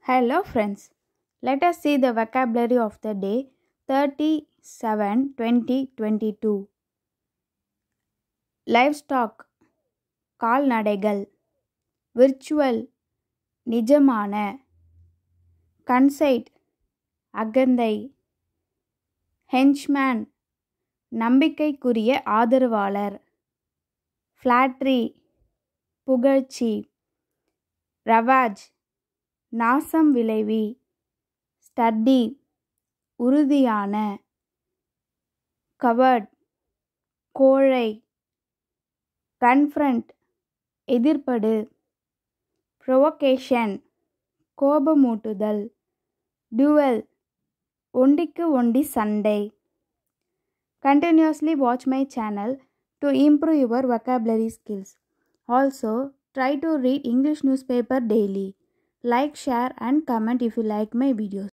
Hello, friends. Let us see the vocabulary of the day 37 2022. Livestock கால்நடைகள் virtual நிஜமான conceit அகந்தை ஹென்ச்மேன் நம்பிக்கைக்குரிய ஆதரவாளர் ஃப்ளாட்ரி புகழ்ச்சி ரவாஜ் நாசம் விளைவி ஸ்டடி உறுதியான கவர்ட் கோழை கன்ஃப்ரண்ட் எதிர்ப்படு ப்ரொவோகேஷன் கோபமூட்டுதல் டுவெல் ஒண்டிக்கு ஒண்டி சண்டை continuously watch my channel to improve your vocabulary skills also try to read english newspaper daily like share and comment if you like my videos